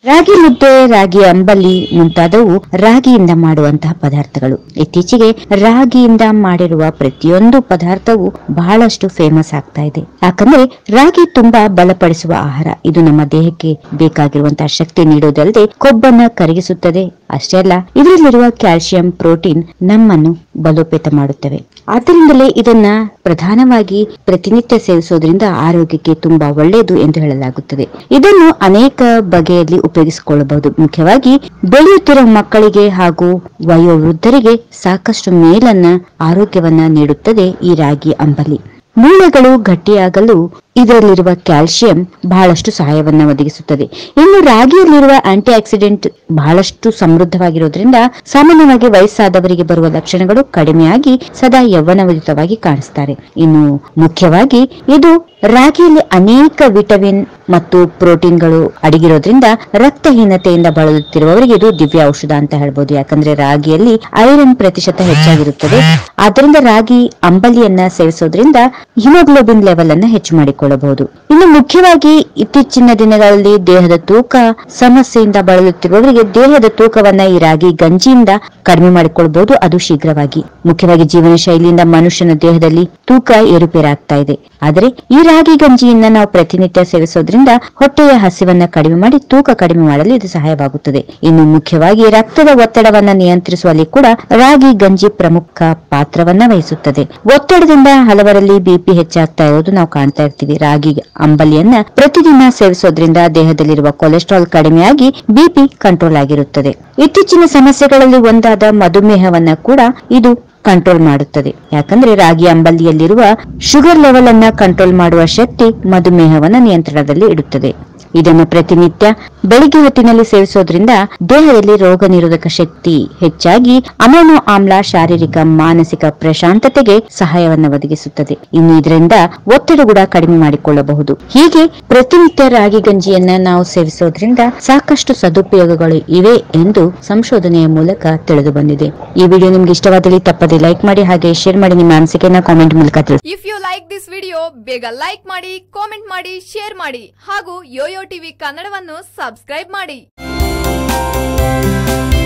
ರಾಗಿ ಮುದ್ದೆ ರಾಗಿ ಅಂಬಲಿ ಮುಂತಾದವು ರಾಗಿಯಿಂದ ಮಾಡುವಂತಹ ಪದಾರ್ಥಗಳು ಇತ್ತೀಚೆಗೆ ರಾಗಿಯಿಂದ ಮಾಡಿರುವ ಪ್ರತಿಯೊಂದು ಪದಾರ್ಥವು ಬಹಳಷ್ಟು ಫೇಮಸ್ ಆಗ್ತಾ ಇದೆ ಯಾಕಂದ್ರೆ ರಾಗಿ ತುಂಬಾ ಬಲಪಡಿಸುವ ಆಹಾರ ಇದು ನಮ್ಮ ದೇಹಕ್ಕೆ ಬೇಕಾಗಿರುವಂತಹ ಶಕ್ತಿ ನೀಡುವುದಲ್ಲದೆ ಕೊಬ್ಬನ್ನ ಕರಗಿಸುತ್ತದೆ ಅಷ್ಟೇ ಅಲ್ಲ ಇದರಲ್ಲಿರುವ ಕ್ಯಾಲ್ಸಿಯಂ ಪ್ರೋಟೀನ್ ನಮ್ಮನ್ನು ಬಲೋಪೇತ ಮಾಡುತ್ತವೆ ಆದ್ದರಿಂದಲೇ ಇದನ್ನ ಪ್ರಧಾನವಾಗಿ ಪ್ರತಿನಿತ್ಯ ಸೇವಿಸೋದ್ರಿಂದ ಆರೋಗ್ಯಕ್ಕೆ ತುಂಬಾ ಒಳ್ಳೆಯದು ಎಂದು ಹೇಳಲಾಗುತ್ತದೆ ಇದನ್ನು ಅನೇಕ ಬಗೆಯಲ್ಲಿ ಉಪಯೋಗಿಸಿಕೊಳ್ಳಬಹುದು ಮುಖ್ಯವಾಗಿ ಬೆಳೆಯುತ್ತಿರುವ ಮಕ್ಕಳಿಗೆ ಹಾಗೂ ವಯೋವೃದ್ಧರಿಗೆ ಸಾಕಷ್ಟು ಮೇಲನ್ನ ಆರೋಗ್ಯವನ್ನ ನೀಡುತ್ತದೆ ಈ ರಾಗಿ ಅಂಬಲಿ ಮೂಳೆಗಳು ಗಟ್ಟಿಯಾಗಲು ಇದರಲ್ಲಿರುವ ಕ್ಯಾಲ್ಸಿಯಂ ಬಹಳಷ್ಟು ಸಹಾಯವನ್ನ ಒದಗಿಸುತ್ತದೆ ಇನ್ನು ರಾಗಿಯಲ್ಲಿರುವ ಆಂಟಿ ಆಕ್ಸಿಡೆಂಟ್ ಬಹಳಷ್ಟು ಸಮೃದ್ಧವಾಗಿರೋದ್ರಿಂದ ಸಾಮಾನ್ಯವಾಗಿ ವಯಸ್ಸಾದವರಿಗೆ ಬರುವ ಲಕ್ಷಣಗಳು ಕಡಿಮೆಯಾಗಿ ಸದಾ ಯೌವನಯುತವಾಗಿ ಕಾಣಿಸ್ತಾರೆ ಇನ್ನು ಮುಖ್ಯವಾಗಿ ಇದು ರಾಗಿಯಲ್ಲಿ ಅನೇಕ ವಿಟಮಿನ್ ಮತ್ತು ಪ್ರೋಟೀನ್ಗಳು ಅಡಗಿರೋದ್ರಿಂದ ರಕ್ತಹೀನತೆಯಿಂದ ಬಳಲುತ್ತಿರುವವರಿಗೆ ಇದು ದಿವ್ಯ ಔಷಧ ಅಂತ ಹೇಳ್ಬೋದು ಯಾಕಂದ್ರೆ ರಾಗಿಯಲ್ಲಿ ಐರನ್ ಪ್ರತಿಶತ ಹೆಚ್ಚಾಗಿರುತ್ತದೆ ಆದ್ದರಿಂದ ರಾಗಿ ಅಂಬಲಿಯನ್ನ ಸೇವಿಸೋದ್ರಿಂದ ಹಿಮೋಗ್ಲೋಬಿನ್ ಲೆವೆಲ್ ಅನ್ನ ಹೆಚ್ಚು ಮಾಡಿಕೊಳ್ಳಬಹುದು ಇನ್ನು ಮುಖ್ಯವಾಗಿ ಇತ್ತೀಚಿನ ದಿನಗಳಲ್ಲಿ ದೇಹದ ತೂಕ ಸಮಸ್ಯೆಯಿಂದ ಬಳಲುತ್ತಿರುವವರಿಗೆ ದೇಹದ ತೂಕವನ್ನ ಈ ರಾಗಿ ಗಂಜಿಯಿಂದ ಕಡಿಮೆ ಮಾಡಿಕೊಳ್ಳಬಹುದು ಅದು ಶೀಘ್ರವಾಗಿ ಮುಖ್ಯವಾಗಿ ಜೀವನ ಶೈಲಿಯಿಂದ ಮನುಷ್ಯನ ದೇಹದಲ್ಲಿ ತೂಕ ಏರುಪೇರಾಗ್ತಾ ಇದೆ ಆದರೆ ಈ ರಾಗಿ ಗಂಜಿಯನ್ನ ನಾವು ಪ್ರತಿನಿತ್ಯ ಸೇವಿಸೋದ್ರಿಂದ ಹೊಟ್ಟೆಯ ಹಸಿವನ್ನ ಕಡಿಮೆ ಮಾಡಿ ತೂಕ ಕಡಿಮೆ ಮಾಡಲು ಇದು ಸಹಾಯವಾಗುತ್ತದೆ ಇನ್ನು ಮುಖ್ಯವಾಗಿ ರಕ್ತದ ಒತ್ತಡವನ್ನ ನಿಯಂತ್ರಿಸುವಲ್ಲಿ ಕೂಡ ರಾಗಿ ಗಂಜಿ ಪ್ರಮುಖ ಪಾತ್ರವನ್ನ ವಹಿಸುತ್ತದೆ ಒತ್ತಡದಿಂದ ಹಲವರಲ್ಲಿ ಬಿಪಿ ಹೆಚ್ಚಾಗ್ತಾ ಇರೋದು ನಾವು ಕಾಣ್ತಾ ಇರ್ತೀವಿ ರಾಗಿ ಅಂಬಲಿಯನ್ನ ಪ್ರತಿದಿನ ಸೇವಿಸೋದ್ರಿಂದ ದೇಹದಲ್ಲಿರುವ ಕೊಲೆಸ್ಟ್ರಾಲ್ ಕಡಿಮೆಯಾಗಿ ಬಿಪಿ ಕಂಟ್ರೋಲ್ ಆಗಿರುತ್ತದೆ ಇತ್ತೀಚಿನ ಸಮಸ್ಯೆಗಳಲ್ಲಿ ಒಂದಾದ ಮಧುಮೇಹವನ್ನ ಕೂಡ ಇದು ಕಂಟ್ರೋಲ್ ಮಾಡುತ್ತದೆ ಯಾಕಂದ್ರೆ ರಾಗಿ ಅಂಬಲಿಯಲ್ಲಿರುವ ಶುಗರ್ ಲೆವೆಲ್ ಅನ್ನ ಕಂಟ್ರೋಲ್ ಮಾಡುವ ಶಕ್ತಿ ಮಧುಮೇಹವನ್ನ ನಿಯಂತ್ರಣದಲ್ಲಿ ಇಡುತ್ತದೆ ಇದನ್ನು ಪ್ರತಿನಿತ್ಯ ಬೆಳಿಗ್ಗೆ ಹೊತ್ತಿನಲ್ಲಿ ಸೇವಿಸೋದ್ರಿಂದ ದೇಹದಲ್ಲಿ ರೋಗ ನಿರೋಧಕ ಶಕ್ತಿ ಹೆಚ್ಚಾಗಿ ಅಮೈನೋ ಆಮ್ಲ ಶಾರೀರಿಕ ಮಾನಸಿಕ ಪ್ರಶಾಂತತೆಗೆ ಸಹಾಯವನ್ನ ಒದಗಿಸುತ್ತದೆ ಇನ್ನು ಇದರಿಂದ ಒತ್ತಡ ಕೂಡ ಕಡಿಮೆ ಮಾಡಿಕೊಳ್ಳಬಹುದು ಹೀಗೆ ಪ್ರತಿನಿತ್ಯ ರಾಗಿ ಗಂಜಿಯನ್ನ ನಾವು ಸೇವಿಸೋದ್ರಿಂದ ಸಾಕಷ್ಟು ಸದುಪಯೋಗಗಳು ಇವೆ ಎಂದು ಸಂಶೋಧನೆಯ ಮೂಲಕ ತಿಳಿದು ಬಂದಿದೆ ಈ ವಿಡಿಯೋ ನಿಮ್ಗೆ ಇಷ್ಟವಾದಲ್ಲಿ ತಪ್ಪದೆ ಲೈಕ್ ಮಾಡಿ ಹಾಗೆ ಶೇರ್ ಮಾಡಿ ನಿಮ್ಮ ಅನಿಸಿಕೆನ ಕಾಮೆಂಟ್ ಮೂಲಕ ತಿಳಿಸಿ if you like this video ಬೇಗ ಲೈಕ್ ಮಾಡಿ ಕಾಮೆಂಟ್ ಮಾಡಿ ಶೇರ್ ಮಾಡಿ ಹಾಗೂ ಯೋಯೋ ಟಿವಿ ಕನ್ನಡವನ್ನು ಸಬ್ಸ್ಕ್ರೈಬ್ ಮಾಡಿ